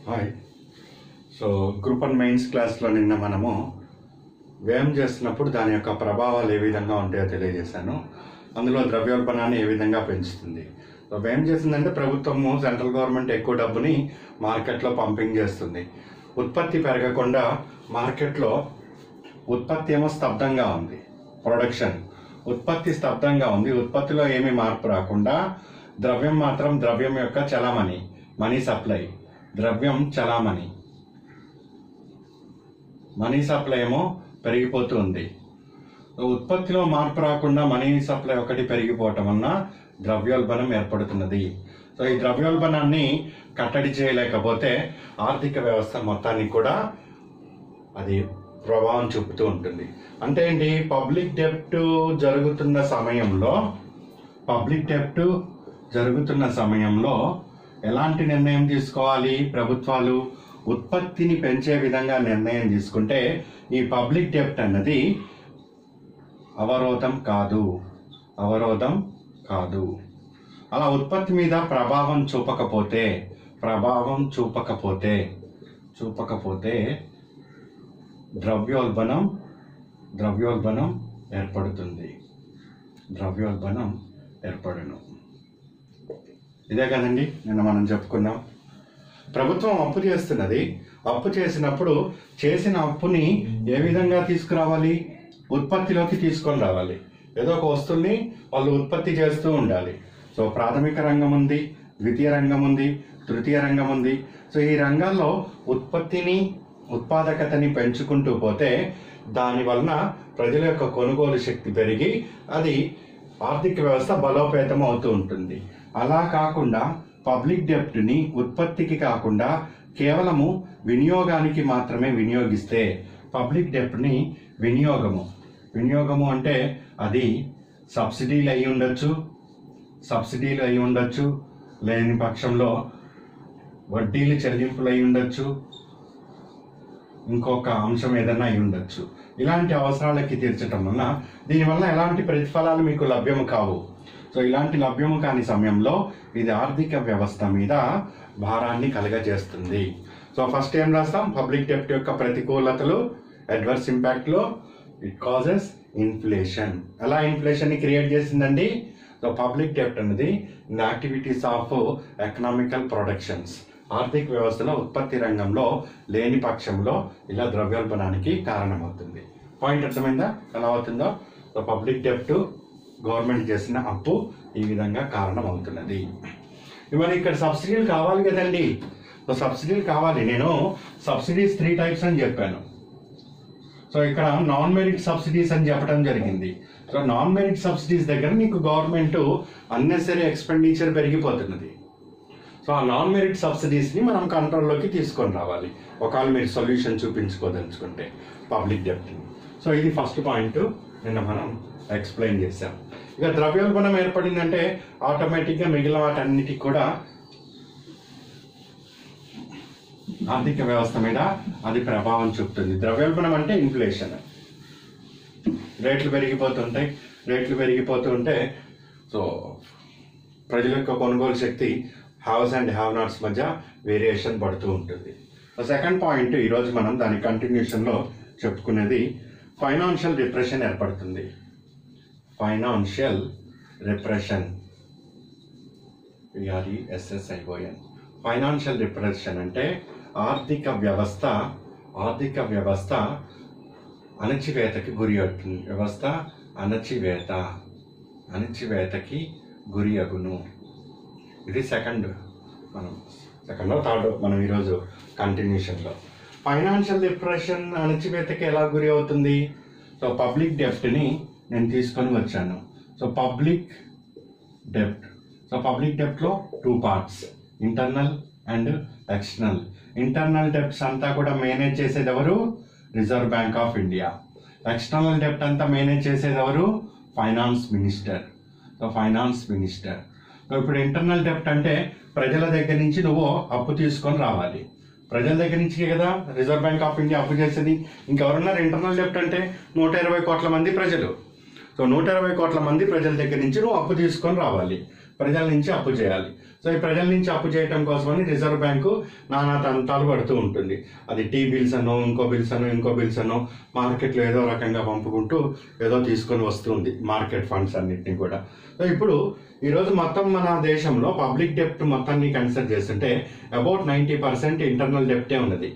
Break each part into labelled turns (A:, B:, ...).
A: hi so group and mains క్లాస్లో నిన్న మనము వ్యయం చేస్తున్నప్పుడు దాని యొక్క ప్రభావాలు ఏ విధంగా ఉంటాయో తెలియజేశాను అందులో ద్రవ్యోల్బణాన్ని ఏ విధంగా పెంచుతుంది సో వ్యయం చేసిందంటే ప్రభుత్వము సెంట్రల్ గవర్నమెంట్ ఎక్కువ డబ్బుని మార్కెట్లో పంపింగ్ చేస్తుంది ఉత్పత్తి పెరగకుండా మార్కెట్లో ఉత్పత్తి ఏమో స్తబ్దంగా ఉంది ప్రొడక్షన్ ఉత్పత్తి స్తబ్దంగా ఉంది ఉత్పత్తిలో ఏమీ మార్పు రాకుండా ద్రవ్యం మాత్రం ద్రవ్యం యొక్క చలామణి మనీ సప్లై ద్రవ్యం చలామణి మనీ సప్లై ఏమో పెరిగిపోతూ ఉంది ఉత్పత్తిలో మార్పు రాకుండా మనీ సప్లై ఒకటి పెరిగిపోవటం వలన ద్రవ్యోల్బణం ఏర్పడుతున్నది సో ఈ ద్రవ్యోల్బణాన్ని కట్టడి చేయలేకపోతే ఆర్థిక వ్యవస్థ మొత్తాన్ని కూడా అది ప్రభావం చూపుతూ ఉంటుంది అంటే ఏంటి పబ్లిక్ డెప్ట్ జరుగుతున్న సమయంలో పబ్లిక్ డెప్ట్ జరుగుతున్న సమయంలో ఎలాంటి నిర్ణయం తీసుకోవాలి ప్రభుత్వాలు ఉత్పత్తిని పెంచే విధంగా నిర్ణయం తీసుకుంటే ఈ పబ్లిక్ డెప్ట్ అన్నది అవరోధం కాదు అవరోధం కాదు అలా ఉత్పత్తి మీద ప్రభావం చూపకపోతే ప్రభావం చూపకపోతే చూపకపోతే ద్రవ్యోల్బణం ద్రవ్యోల్బణం ఏర్పడుతుంది ద్రవ్యోల్బణం ఏర్పడను ఇదే కదండి నిన్న మనం చెప్పుకున్నాం ప్రభుత్వం అప్పు చేస్తున్నది అప్పు చేసినప్పుడు చేసిన అప్పుని ఏ విధంగా తీసుకురావాలి ఉత్పత్తిలోకి తీసుకొని రావాలి ఏదో ఒక వస్తువుని వాళ్ళు ఉత్పత్తి చేస్తూ ఉండాలి సో ప్రాథమిక రంగం ఉంది ద్వితీయ రంగం ఉంది తృతీయ రంగం ఉంది సో ఈ రంగాల్లో ఉత్పత్తిని ఉత్పాదకతని పెంచుకుంటూ పోతే దాని వలన ప్రజల యొక్క కొనుగోలు శక్తి పెరిగి అది ఆర్థిక వ్యవస్థ బలోపేతం అవుతూ ఉంటుంది అలా కాకుండా పబ్లిక్ డెప్ట్ని ఉత్పత్తికి కాకుండా కేవలము వినియోగానికి మాత్రమే వినియోగిస్తే పబ్లిక్ డెప్ట్ని వినియోగము వినియోగము అంటే అది సబ్సిడీలు అయి ఉండొచ్చు సబ్సిడీలు అయి ఉండొచ్చు లేని పక్షంలో వడ్డీలు చెల్లింపులు అయి ఉండొచ్చు ఇంకొక అంశం ఏదైనా అయి ఉండొచ్చు ఇలాంటి అవసరాలకి తీర్చటం వలన దీనివల్ల ఎలాంటి ప్రతిఫలాలు మీకు లభ్యము కావు సో ఇలాంటి లభ్యము కాని సమయంలో ఇది ఆర్థిక వ్యవస్థ మీద భారాన్ని కలగజేస్తుంది సో ఫస్ట్ ఏం రాస్తాం పబ్లిక్ డెప్ట్ యొక్క ప్రతికూలతలు అడ్వర్స్ ఇంపాక్ట్లో ఇట్ కాజెస్ ఇన్ఫ్లేషన్ ఎలా ఇన్ఫ్లేషన్ని క్రియేట్ చేసిందండి సో పబ్లిక్ డెప్ట్ అనేది యాక్టివిటీస్ ఆఫ్ ఎకనామికల్ ప్రొడక్షన్స్ ఆర్థిక వ్యవస్థలో ఉత్పత్తి రంగంలో లేని పక్షంలో ఇలా ద్రవ్యోల్బణానికి కారణమవుతుంది పాయింట్ అర్థమైందా ఎలా అవుతుందో సో పబ్లిక్ డెప్ట్ గవర్నమెంట్ చేసిన అప్పు ఈ విధంగా కారణం అవుతున్నది మరి ఇక్కడ సబ్సిడీలు కావాలి కదండి సో సబ్సిడీలు కావాలి నేను సబ్సిడీస్ త్రీ టైప్స్ అని చెప్పాను సో ఇక్కడ నాన్ మెరిట్ సబ్సిడీస్ అని చెప్పడం జరిగింది సో నాన్ మెరిట్ సబ్సిడీస్ దగ్గర నీకు గవర్నమెంట్ అన్నెసరీ ఎక్స్పెండిచర్ పెరిగిపోతున్నది సో ఆ నాన్ మెరిట్ సబ్సిడీస్ని మనం కంట్రోల్లోకి తీసుకొని రావాలి ఒకవేళ మీరు సొల్యూషన్ చూపించుకోదలుచుకుంటే పబ్లిక్ డెప్ట్ సో ఇది ఫస్ట్ పాయింట్ నిన్న మనం ఎక్స్ప్లెయిన్ చేసాం ఇక ద్రవ్యోల్బణం ఏర్పడిందంటే ఆటోమేటిక్గా మిగిలిన వాటన్నిటికి కూడా ఆర్థిక వ్యవస్థ మీద అది ప్రభావం చూపుతుంది ద్రవ్యోల్బణం అంటే ఇన్ఫ్లేషన్ రేట్లు పెరిగిపోతుంటాయి రేట్లు పెరిగిపోతూ ఉంటే సో ప్రజల యొక్క కొనుగోలు శక్తి హ్యావ్స్ అండ్ హ్యావ్ నాట్స్ మధ్య వేరియేషన్ పడుతూ ఉంటుంది సెకండ్ పాయింట్ ఈరోజు మనం దాని కంటిన్యూషన్లో చెప్పుకునేది ఫైనాన్షియల్ డిప్రెషన్ ఏర్పడుతుంది ఫైనాన్షియల్ రిప్రెషన్ పిఆర్ఈఎస్ఎస్ఐఓఎన్ ఫైనాన్షియల్ డిప్రెషన్ అంటే ఆర్థిక వ్యవస్థ ఆర్థిక వ్యవస్థ అణచివేతకి గురి అవుతుంది వ్యవస్థ అణచివేత అణచివేతకి గురి అగును ఇది సెకండ్ మనం సెకండ్ థర్డ్ మనం ఈరోజు కంటిన్యూషన్లో ఫైనాన్షియల్ డిప్రెషన్ అణచివేతకి ఎలా గురి అవుతుంది సో పబ్లిక్ డెప్ట్ని నేను తీసుకొని వచ్చాను సో పబ్లిక్ డెప్ట్ సో పబ్లిక్ డెప్ట్లో two parts internal and external internal debts అంతా కూడా మేనేజ్ చేసేది ఎవరు reserve bank of India external డెప్ట్ అంతా మేనేజ్ చేసేది ఎవరు finance minister so finance minister so ఇప్పుడు ఇంటర్నల్ డెప్ట్ అంటే ప్రజల దగ్గర నుంచి నువ్వు అప్పు తీసుకొని రావాలి ప్రజల దగ్గర నుంచి కదా రిజర్వ్ బ్యాంక్ ఆఫ్ ఇండియా అప్పు చేసేది ఇంకెవరున్నారు ఇంటర్నల్ డెప్ట్ అంటే నూట ఇరవై కోట్ల మంది ప్రజలు సో నూట ఇరవై కోట్ల మంది ప్రజల దగ్గర నుంచి నువ్వు అప్పు తీసుకొని రావాలి ప్రజల నుంచి అప్పు చేయాలి సో ఈ ప్రజల నుంచి అప్పు చేయడం కోసమని రిజర్వ్ బ్యాంకు నానా తంతాలు పడుతూ ఉంటుంది అది టీ బిల్స్ అను ఇంకో బిల్స్ అను ఇంకో బిల్స్ అను మార్కెట్లో ఏదో రకంగా పంపుకుంటూ ఏదో తీసుకొని వస్తుంది మార్కెట్ ఫండ్స్ అన్నిటిని కూడా సో ఇప్పుడు ఈరోజు మొత్తం మన దేశంలో పబ్లిక్ డెప్ట్ మొత్తాన్ని కన్సిడర్ చేస్తుంటే అబౌట్ నైంటీ పర్సెంట్ ఇంటర్నల్ డెప్టే ఉన్నది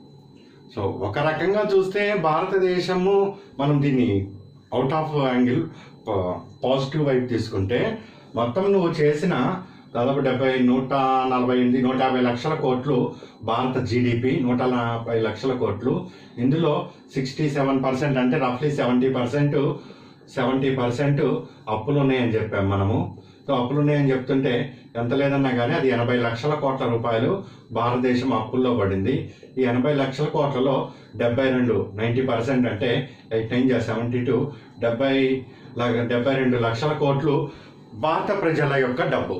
A: సో ఒక రకంగా చూస్తే భారతదేశము మనం దీన్ని అవుట్ ఆఫ్ యాంగిల్ పాజిటివ్ వైపు తీసుకుంటే మొత్తం నువ్వు చేసిన దాదాపు డెబ్బై నూట నలభై ఎనిమిది నూట యాభై లక్షల కోట్లు భారత జీడిపి నూట నలభై లక్షల కోట్లు ఇందులో సిక్స్టీ సెవెన్ పర్సెంట్ అంటే రఫ్లీ సెవెంటీ పర్సెంట్ సెవెంటీ పర్సెంట్ అప్పులు ఉన్నాయని చెప్పాం మనము సో అప్పులు ఉన్నాయని చెప్తుంటే ఎంత లేదన్నా కానీ అది ఎనభై లక్షల కోట్ల రూపాయలు భారతదేశం అప్పుల్లో పడింది ఈ ఎనభై లక్షల కోట్లలో డెబ్బై రెండు నైంటీ పర్సెంట్ అంటే ఎయిట్ నైన్ సెవెంటీ టూ డెబ్బై ల- డెబ్బై రెండు లక్షల కోట్లు భారత ప్రజల యొక్క డబ్బు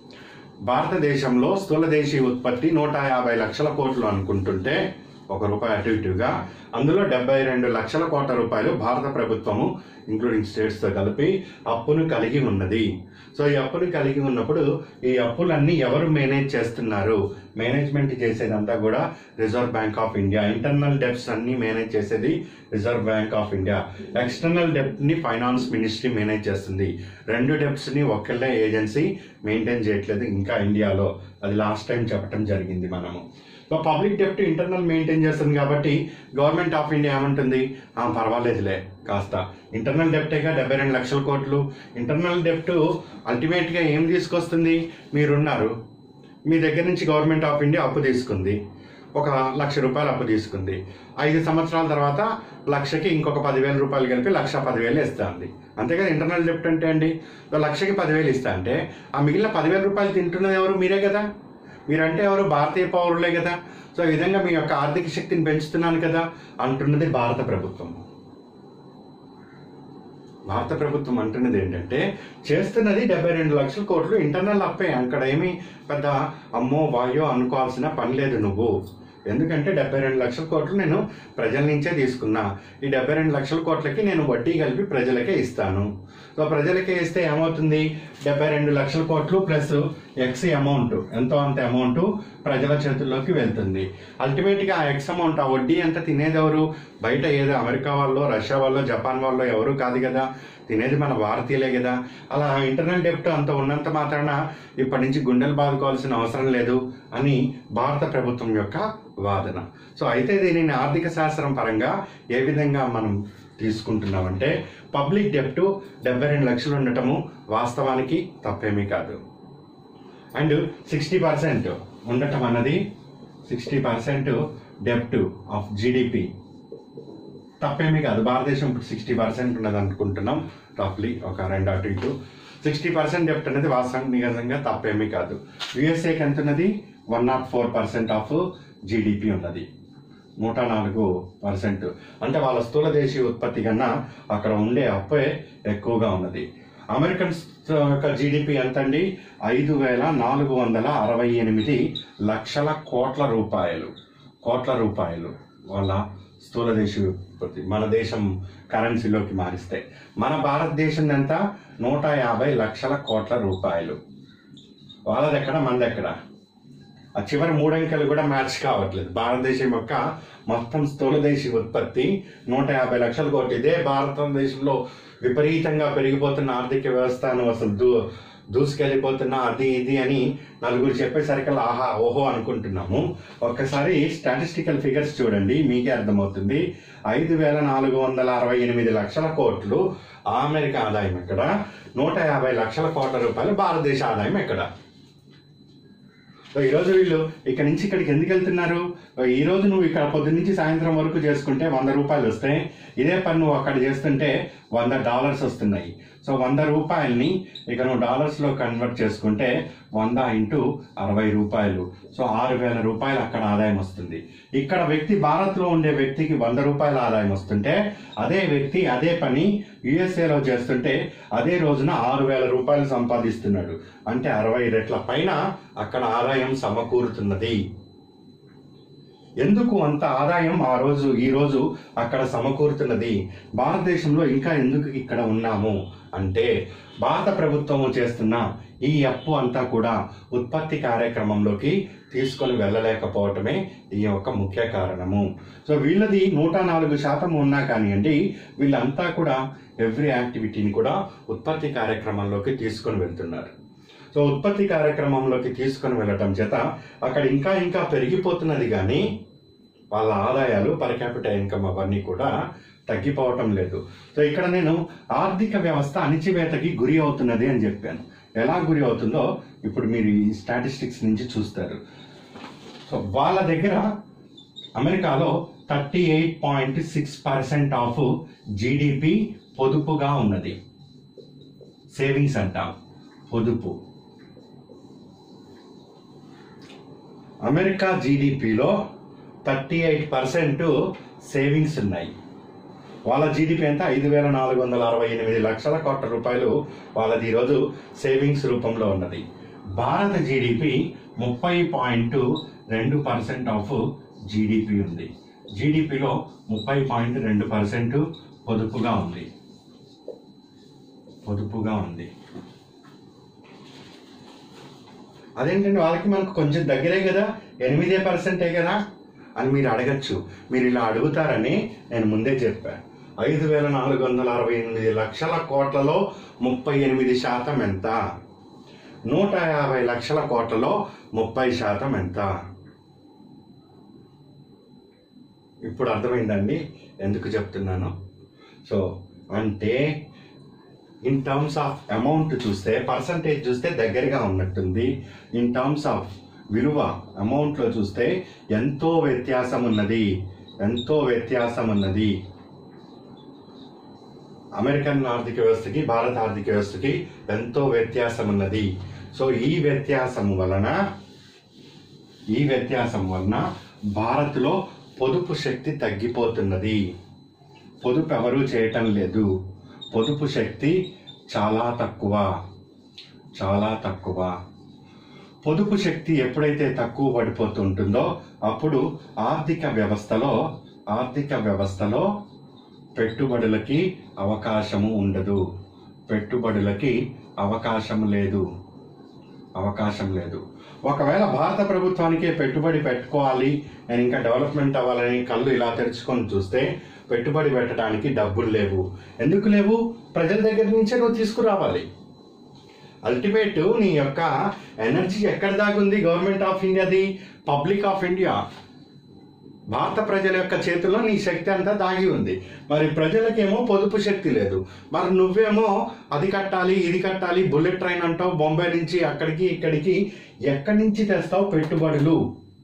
A: భారతదేశంలో స్థూల దేశీయ ఉత్పత్తి నూట యాభై లక్షల కోట్లు అనుకుంటుంటే ఒక రూపాయి అటు ఇటుగా అందులో డెబ్బై రెండు లక్షల కోట్ల రూపాయలు భారత ప్రభుత్వము ఇంక్లూడింగ్ స్టేట్స్తో కలిపి అప్పును కలిగి ఉన్నది సో ఈ అప్పును కలిగి ఉన్నప్పుడు ఈ అప్పులన్నీ ఎవరు మేనేజ్ చేస్తున్నారు మేనేజ్మెంట్ చేసేదంతా కూడా reserve bank of India internal debts అన్ని మేనేజ్ చేసేది reserve bank of India external డెప్ట్ ని ఫైనాన్స్ మినిస్ట్రీ మేనేజ్ చేస్తుంది రెండు డెప్ట్స్ ని ఒక్కళ్ళే ఏజెన్సీ మెయింటైన్ చేయట్లేదు ఇంకా ఇండియాలో అది లాస్ట్ టైం చెప్పడం జరిగింది మనము సో పబ్లిక్ డెప్ట్ ఇంటర్నల్ మెయింటైన్ చేస్తుంది కాబట్టి గవర్నమెంట్ ఆఫ్ ఇండియా ఏమంటుంది "ఆ, పర్వాలేదులే కాస్త ఇంటర్నల్ డెప్టేగా డెబ్బై రెండు లక్షల కోట్లు ఇంటర్నల్ డెప్ట్ అల్టిమేట్గా ఏం తీసుకొస్తుంది మీరున్నారు మీ దగ్గర నుంచి గవర్నమెంట్ ఆఫ్ ఇండియా అప్పు తీసుకుంది ఒక లక్ష రూపాయలు అప్పు తీసుకుంది ఐదు సంవత్సరాల తర్వాత లక్షకి ఇంకొక పదివేల రూపాయలు కలిపి లక్ష పదివేలు ఇస్తుంది అంతే కదా ఇంటర్నల్ డెప్ట్ అంటే అండి సో లక్షకి పదివేలు ఇస్తా అంటే ఆ మిగిలిన పదివేల రూపాయలు తింటున్నది ఎవరు మీరే కదా మీరంటే ఎవరు భారతీయ పౌరులే కదా సో ఈ విధంగా మీ యొక్క ఆర్థిక శక్తిని పెంచుతున్నాను కదా అంటున్నది భారత ప్రభుత్వం భారత ప్రభుత్వం అంటున్నది ఏంటంటే చేస్తున్నది డెబ్బై రెండు లక్షల కోట్లు ఇంటర్నల్ అప్పే అక్కడ ఏమి పెద్ద అమ్మో వాయో అనుకోవాల్సిన పని లేదు నువ్వు ఎందుకంటే డెబ్బై రెండు లక్షల కోట్లు నేను ప్రజల నుంచే తీసుకున్నా ఈ డెబ్బై రెండు లక్షల కోట్లకి నేను వడ్డీ కలిపి ప్రజలకే ఇస్తాను సో ప్రజలకే ఇస్తే ఏమవుతుంది డెబ్బై రెండు లక్షల కోట్లు ప్లస్ ఎక్స్ అమౌంట్ ఎంతో అంత అమౌంట్ ప్రజల చేతుల్లోకి వెళ్తుంది అల్టిమేట్గా ఆ ఎక్స్ అమౌంట్ ఆ వడ్డీ ఎంత తినేది ఎవరు బయట ఏదో అమెరికా వాళ్ళు రష్యా వాళ్ళు జపాన్ వాళ్ళు ఎవరు కాదు కదా తినేది మన భారతీయులే కదా అలా ఇంటర్నల్ డెప్ట్ అంత ఉన్నంత మాత్రాన ఇప్పటి నుంచి గుండెలు బాదుకోవాల్సిన అవసరం లేదు అని భారత ప్రభుత్వం యొక్క వాదన సో అయితే దీనిని ఆర్థిక శాస్త్రం పరంగా ఏ విధంగా మనం తీసుకుంటున్నామంటే పబ్లిక్ డెప్ట్ డెబ్బై రెండు లక్షలు ఉండటము వాస్తవానికి తప్పేమీ కాదు అండ్ సిక్స్టీ పర్సెంట్ ఉండటం అన్నది సిక్స్టీ పర్సెంట్ డెప్ట్ ఆఫ్ జీడిపి తప్పేమీ కాదు భారతదేశం ఇప్పుడు సిక్స్టీ పర్సెంట్ ఉన్నది అనుకుంటున్నాం రఫ్లీ ఒక రెండు అటు ఇటు సిక్స్టీ పర్సెంట్ డెప్ట్ అనేది వాస్తవం నిజంగా తప్పేమీ కాదు యుఎస్ఏకి ఎంత ఉన్నది one nought four percent of GDP ఉన్నది నూట నాలుగు పర్సెంట్ అంటే వాళ్ళ స్థూల దేశీయ ఉత్పత్తి కన్నా అక్కడ ఉండే అప్పే ఎక్కువగా ఉన్నది అమెరికన్ యొక్క జీడిపి ఎంత అండి ఐదు వేల నాలుగు వందల అరవై ఎనిమిది లక్షల కోట్ల రూపాయలు కోట్ల రూపాయలు వాళ్ళ స్థూల దేశీయ ఉత్పత్తి మన దేశం కరెన్సీలోకి మారిస్తే మన భారతదేశం ఎంత నూట యాభై లక్షల కోట్ల రూపాయలు వాళ్ళది ఎక్కడ మనది ఎక్కడ ఆ చివరి మూడంకెలు కూడా మ్యాచ్ కావట్లేదు భారతదేశం యొక్క మొత్తం స్థూల దేశీయ ఉత్పత్తి నూట యాభై లక్షల కోట్లు ఇదే భారతదేశంలో విపరీతంగా పెరిగిపోతున్న ఆర్థిక వ్యవస్థను అసలు దూ దూసుకెళ్ళిపోతున్న అది ఇది అని నలుగురు చెప్పేసరికల్లా ఆహా ఓహో అనుకుంటున్నాము ఒక్కసారి స్టాటిస్టికల్ ఫిగర్స్ చూడండి మీకే అర్థమవుతుంది ఐదు వేల నాలుగు వందల అరవై ఎనిమిది లక్షల కోట్లు అమెరికా ఆదాయం ఎక్కడ నూట యాభై లక్షల కోట్ల రూపాయలు భారతదేశ ఆదాయం ఎక్కడ సో ఈరోజు వీళ్ళు ఇక్కడ నుంచి ఇక్కడికి ఎందుకు వెళ్తున్నారు ఈ రోజు నువ్వు ఇక్కడ పొద్దున్న నుంచి సాయంత్రం వరకు చేసుకుంటే వంద రూపాయలు వస్తాయి ఇదే పని నువ్వు అక్కడ చేస్తుంటే వంద డాలర్స్ వస్తున్నాయి సో వంద రూపాయల్ని ఇక నువ్వు డాలర్స్లో కన్వర్ట్ చేసుకుంటే వంద ఇంటూ అరవై రూపాయలు సో ఆరు వేల రూపాయలు అక్కడ ఆదాయం వస్తుంది ఇక్కడ వ్యక్తి భారత్లో ఉండే వ్యక్తికి వంద రూపాయల ఆదాయం వస్తుంటే అదే వ్యక్తి అదే పని యుఎస్ఏలో చేస్తుంటే అదే రోజున ఆరు వేల రూపాయలు సంపాదిస్తున్నాడు అంటే అరవై రెట్ల పైన అక్కడ ఆదాయం సమకూరుతున్నది ఎందుకు అంత ఆదాయం ఆ రోజు ఈ రోజు అక్కడ సమకూరుతున్నది భారతదేశంలో ఇంకా ఎందుకు ఇక్కడ ఉన్నాము అంటే భారత ప్రభుత్వము చేస్తున్న ఈ అప్పు అంతా కూడా ఉత్పత్తి కార్యక్రమంలోకి తీసుకొని వెళ్ళలేకపోవటమే ఈ యొక్క ముఖ్య కారణము సో వీళ్ళది నూట నాలుగు శాతం ఉన్నా కానివ్వండి వీళ్ళంతా కూడా ఎవ్రీ యాక్టివిటీని కూడా ఉత్పత్తి కార్యక్రమంలోకి తీసుకొని వెళ్తున్నారు సో ఉత్పత్తి కార్యక్రమంలోకి తీసుకొని వెళ్ళటం చేత అక్కడ ఇంకా ఇంకా పెరిగిపోతున్నది కానీ వాళ్ళ ఆదాయాలు పర్ క్యాపిటల్ ఇన్కమ్ అవన్నీ కూడా తగ్గిపోవటం లేదు సో ఇక్కడ నేను ఆర్థిక వ్యవస్థ అణిచివేతకి గురి అవుతున్నది అని చెప్పాను ఎలా గురి అవుతుందో ఇప్పుడు మీరు ఈ స్టాటిస్టిక్స్ నుంచి చూస్తారు సో వాళ్ళ దగ్గర అమెరికాలో thirty eight point six percent of GDP పొదుపుగా ఉన్నది సేవింగ్స్ అంటాం పొదుపు అమెరికా జీడిపిలో థర్టీ ఎయిట్ పర్సెంట్ సేవింగ్స్ ఉన్నాయి వాళ్ళ జీడిపి ఎంత ఐదు వేల నాలుగు వందల అరవై ఎనిమిది లక్షల కోట్ల రూపాయలు వాళ్ళది ఈరోజు సేవింగ్స్ రూపంలో ఉన్నది భారత జీడిపి ముప్పై పాయింట్ రెండు పర్సెంట్ ఆఫ్ జీడిపి ఉంది జీడిపిలో ముప్పై పాయింట్ రెండు పర్సెంట్ పొదుపుగా ఉంది పొదుపుగా ఉంది అదేంటండి వాళ్ళకి మనకు కొంచెం దగ్గరే కదా ఎనిమిదే పర్సెంటే కదా అని మీరు అడగచ్చు మీరు ఇలా అడుగుతారని నేను ముందే చెప్పాను ఐదు వేల నాలుగు వందల అరవై ఎనిమిది లక్షల కోట్లలో ముప్పై ఎనిమిది శాతం ఎంత నూట యాభై లక్షల కోట్లలో ముప్పై శాతం ఎంత ఇప్పుడు అర్థమైందండి ఎందుకు చెప్తున్నాను సో అంటే ఇన్ టర్మ్స్ ఆఫ్ అమౌంట్ చూస్తే పర్సంటేజ్ చూస్తే దగ్గరగా ఉన్నట్టుంది ఇన్ టర్మ్స్ ఆఫ్ విలువ అమౌంట్లో చూస్తే ఎంతో వ్యత్యాసం ఉన్నది ఎంతో వ్యత్యాసం ఉన్నది అమెరికన్ ఆర్థిక వ్యవస్థకి భారత ఆర్థిక వ్యవస్థకి ఎంతో వ్యత్యాసం ఉన్నది సో ఈ వ్యత్యాసం వలన ఈ వ్యత్యాసం వలన భారత్లో పొదుపు శక్తి తగ్గిపోతున్నది పొదుపు ఎవరూ చేయటం లేదు పొదుపు శక్తి చాలా తక్కువ చాలా తక్కువ పొదుపు శక్తి ఎప్పుడైతే తక్కువ పడిపోతుంటుందో అప్పుడు ఆర్థిక వ్యవస్థలో ఆర్థిక వ్యవస్థలో పెట్టుబడులకి అవకాశము ఉండదు పెట్టుబడులకి అవకాశం లేదు అవకాశం లేదు ఒకవేళ భారత ప్రభుత్వానికే పెట్టుబడి పెట్టుకోవాలి నేను ఇంకా డెవలప్మెంట్ అవ్వాలని కళ్ళు ఇలా తెరుచుకొని చూస్తే పెట్టుబడి పెట్టడానికి డబ్బులు లేవు ఎందుకు లేవు ప్రజల దగ్గర నుంచే నువ్వు తీసుకురావాలి అల్టిమేట్ నీ యొక్క ఎనర్జీ ఎక్కడ దాకా ఉంది గవర్నమెంట్ ఆఫ్ ఇండియాది పబ్లిక్ ఆఫ్ ఇండియా భారత ప్రజల యొక్క చేతిలో నీ శక్తి అంతా దాగి ఉంది మరి ప్రజలకేమో పొదుపు శక్తి లేదు మరి నువ్వేమో అది కట్టాలి ఇది కట్టాలి బుల్లెట్ ట్రైన్ అంటావు బొంబాయి నుంచి అక్కడికి ఇక్కడికి ఎక్కడి నుంచి తెస్తావు పెట్టుబడులు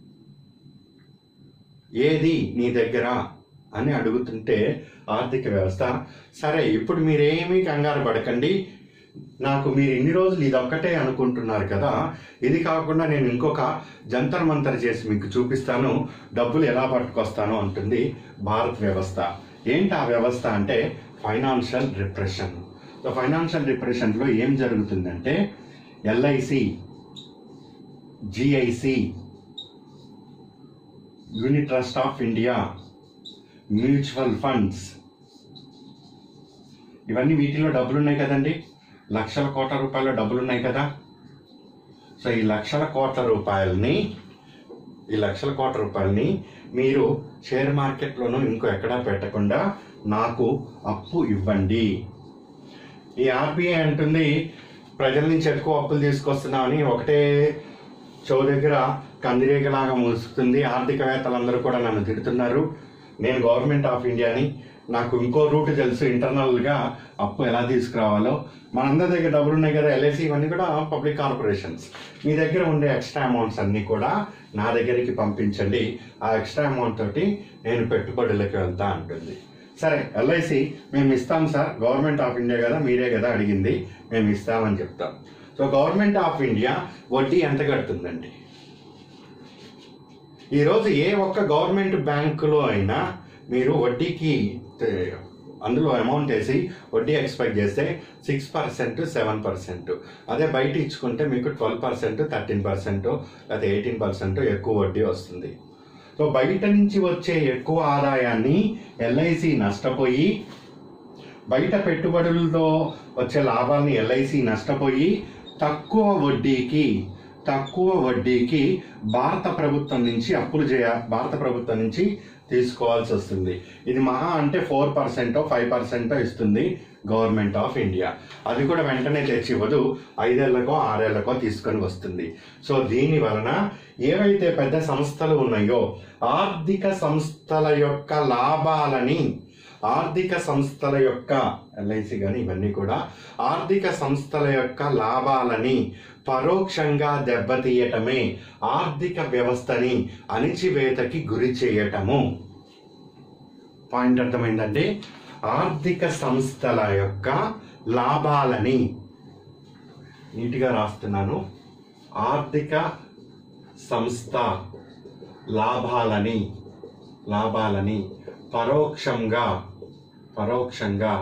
A: ఏది నీ దగ్గర అని అడుగుతుంటే ఆర్థిక వ్యవస్థ సరే ఇప్పుడు మీరేమీ కంగారు పడకండి నాకు మీరు ఇన్ని రోజులు ఇది ఒక్కటే అనుకుంటున్నారు కదా ఇది కాకుండా నేను ఇంకొక జంతర్ మంతర్ చేసి మీకు చూపిస్తాను డబ్బులు ఎలా పట్టుకొస్తాను అంటుంది భారత్ వ్యవస్థ ఏంటి ఆ వ్యవస్థ అంటే ఫైనాన్షియల్ రిప్రెషన్ సో ఫైనాన్షియల్ రిప్రెషన్లో ఏం జరుగుతుందంటే LIC GIC unit trust of India mutual funds ఇవన్నీ వీటిలో డబ్బులు ఉన్నాయి కదండి లక్షల కోట్ల రూపాయల డబ్బులు ఉన్నాయి కదా సో ఈ లక్షల కోట్ల రూపాయలని ఈ లక్షల కోట్ల రూపాయలని మీరు షేర్ మార్కెట్లోనూ ఇంకో ఎక్కడా పెట్టకుండా నాకు అప్పు ఇవ్వండి ఈ ఆర్బీఐ అంటుంది ప్రజల నుంచి ఎక్కువ అప్పులు తీసుకొస్తున్నామని ఒకటే చెవు దగ్గర కందిరీగలాగా మూసుకుతుంది ఆర్థికవేత్తలందరూ కూడా నన్ను తిడుతున్నారు నేను గవర్నమెంట్ ఆఫ్ ఇండియాని నాకు ఇంకో రూట్ తెలుసు ఇంటర్నల్గా అప్పు ఎలా తీసుకురావాలో మనందరి దగ్గర డబ్బులు ఉన్నాయి కదా ఎల్ఐసి ఇవన్నీ కూడా పబ్లిక్ కార్పొరేషన్స్ మీ దగ్గర ఉండే ఎక్స్ట్రా అమౌంట్స్ అన్నీ కూడా నా దగ్గరికి పంపించండి ఆ ఎక్స్ట్రా అమౌంట్ తోటి నేను పెట్టుబడులకు వెళ్తా అంటుంది సరే ఎల్ఐసి మేము ఇస్తాం సార్ గవర్నమెంట్ ఆఫ్ ఇండియా కదా మీరే కదా అడిగింది మేము ఇస్తామని చెప్తాం సో గవర్నమెంట్ ఆఫ్ ఇండియా వడ్డీ ఎంత కడుతుందండి ఈరోజు ఏ ఒక్క గవర్నమెంట్ బ్యాంకులో అయినా మీరు వడ్డీకి తే- అందులో అమౌంట్ వేసి వడ్డీ ఎక్స్పెక్ట్ చేస్తే సిక్స్ పర్సెంట్ సెవెన్ పర్సెంట్ అదే బయట ఇచ్చుకుంటే మీకు ట్వెల్వ్ పర్సెంట్ థర్టీన్ పర్సెంట్ లేదా ఎయిటీన్ పర్సెంట్ ఎక్కువ వడ్డీ వస్తుంది సో బయట నుంచి వచ్చే ఎక్కువ ఆదాయాన్ని ఎల్ఐసి నష్టపోయి బయట పెట్టుబడులతో వచ్చే లాభాన్ని ఎల్ఐసి నష్టపోయి తక్కువ వడ్డీకి తక్కువ వడ్డీకి భారత ప్రభుత్వం నుంచి అప్పులు చేయ భారత ప్రభుత్వం నుంచి తీసుకోవాల్సి వస్తుంది ఇది మహా అంటే ఫోర్ పర్సెంటో ఫైవ్ పర్సెంటో ఇస్తుంది గవర్నమెంట్ ఆఫ్ ఇండియా అది కూడా వెంటనే తెచ్చి ఇవ్వదు ఐదేళ్లకో ఆరేళ్లకో తీసుకొని వస్తుంది సో దీని వలన ఏవైతే పెద్ద సంస్థలు ఉన్నాయో ఆర్థిక సంస్థల యొక్క లాభాలని ఆర్థిక సంస్థల యొక్క ఎల్ఐసి కానీ ఇవన్నీ కూడా ఆర్థిక సంస్థల యొక్క లాభాలని పరోక్షంగా దెబ్బతీయటమే ఆర్థిక వ్యవస్థని అణిచివేతకి గురి చేయటము పాయింట్ అర్థమైందండి ఆర్థిక సంస్థల యొక్క లాభాలని నీట్గా రాస్తున్నాను ఆర్థిక సంస్థ లాభాలని లాభాలని పరోక్షంగా పరోక్షంగా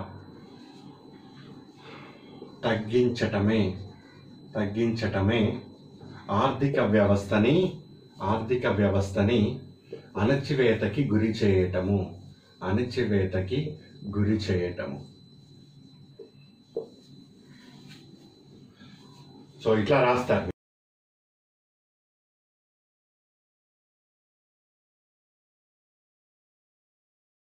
A: తగ్గించటమే తగ్గించటమే ఆర్థిక వ్యవస్థని ఆర్థిక వ్యవస్థని అణచివేతకి గురి చేయటము అణచివేతకి గురి చేయటము సో ఇట్లా రాస్తారు